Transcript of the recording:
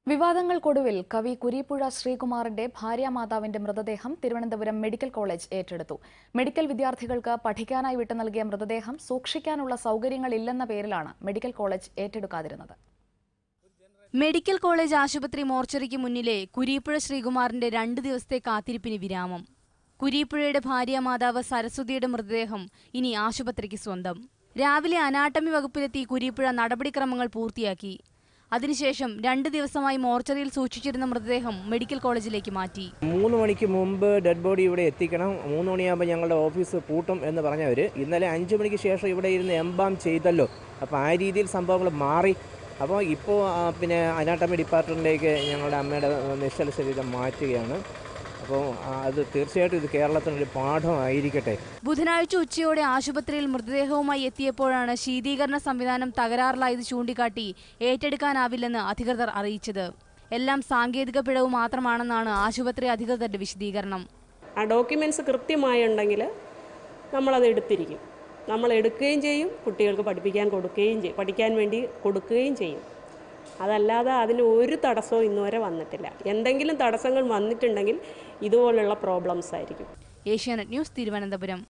വിവാദങ്ങൾക്കൊടുവിൽ കവി കുരീപ്പുഴ ശ്രീകുമാറിന്റെ ഭാര്യാമാതാവിന്റെ മൃതദേഹം തിരുവനന്തപുരം മെഡിക്കൽ കോളേജ് ഏറ്റെടുത്തു മെഡിക്കൽ വിദ്യാർത്ഥികൾക്ക് പഠിക്കാനായി വിട്ടു നൽകിയ മൃതദേഹം സൂക്ഷിക്കാനുള്ള സൗകര്യങ്ങളില്ലെന്ന പേരിലാണ് മെഡിക്കൽ കോളേജ് ഏറ്റെടുക്കാതിരുന്നത് മെഡിക്കൽ കോളേജ് ആശുപത്രി മോർച്ചറിക്ക് മുന്നിലെ കുരീപ്പുഴ ശ്രീകുമാറിന്റെ രണ്ട് ദിവസത്തെ കാത്തിരിപ്പിന് വിരാമം കുരീപ്പുഴയുടെ ഭാര്യ മാതാവ് സരസ്വതിയുടെ മൃതദേഹം ഇനി ആശുപത്രിക്ക് സ്വന്തം രാവിലെ അനാട്ടമി വകുപ്പിലെത്തി കുരീപ്പുഴ നടപടിക്രമങ്ങൾ പൂർത്തിയാക്കി അതിനുശേഷം രണ്ട് ദിവസമായി മോർച്ചറിയിൽ സൂക്ഷിച്ചിരുന്ന മൃതദേഹം മെഡിക്കൽ കോളേജിലേക്ക് മാറ്റി മൂന്ന് മണിക്ക് മുമ്പ് ഡെഡ് ബോഡി ഇവിടെ എത്തിക്കണം മൂന്ന് മണിയാകുമ്പോൾ ഞങ്ങളുടെ ഓഫീസ് പൂട്ടും എന്ന് പറഞ്ഞവർ ഇന്നലെ അഞ്ച് മണിക്ക് ശേഷം ഇവിടെ ഇരുന്ന് എംബാം ചെയ്തല്ലോ അപ്പോൾ ആ രീതിയിൽ സംഭവങ്ങൾ മാറി അപ്പോൾ ഇപ്പോൾ ആ, പിന്നെ അനാട്ടമി ഡിപ്പാർട്ട്മെൻറ്റിലേക്ക് ഞങ്ങളുടെ അമ്മയുടെ നിശ്ചല ശരീരം മാറ്റുകയാണ് അപ്പോൾ ആ, അത് തീർച്ചയായിട്ടും ഇത് കേരളത്തിനൊരു പാഠമായിരിക്കട്ടെ ബുധനാഴ്ച ഉച്ചയോടെ ആശുപത്രിയിൽ മൃതദേഹവുമായി എത്തിയപ്പോഴാണ് ശീതീകരണ സംവിധാനം തകരാറിലായത് ചൂണ്ടിക്കാട്ടി ഏറ്റെടുക്കാനാവില്ലെന്ന് അധികൃതർ അറിയിച്ചത് എല്ലാം സാങ്കേതിക പിഴവ് മാത്രമാണെന്നാണ് ആശുപത്രി അധികൃതരുടെ വിശദീകരണം ആ ഡോക്യുമെൻറ്റ്സ് കൃത്യമായുണ്ടെങ്കിൽ നമ്മളത് എടുത്തിരിക്കും നമ്മൾ എടുക്കുകയും ചെയ്യും കുട്ടികൾക്ക് പഠിപ്പിക്കാൻ കൊടുക്കുകയും ചെയ്യും പഠിക്കാൻ വേണ്ടി കൊടുക്കുകയും ചെയ്യും അതല്ലാതെ അതിന് ഒരു തടസ്സവും ഇന്നുവരെ വന്നിട്ടില്ല എന്തെങ്കിലും തടസ്സങ്ങൾ വന്നിട്ടുണ്ടെങ്കിൽ ഇതുപോലുള്ള പ്രോബ്ലംസ് ആയിരിക്കും ഏഷ്യാനെറ്റ് ന്യൂസ് തിരുവനന്തപുരം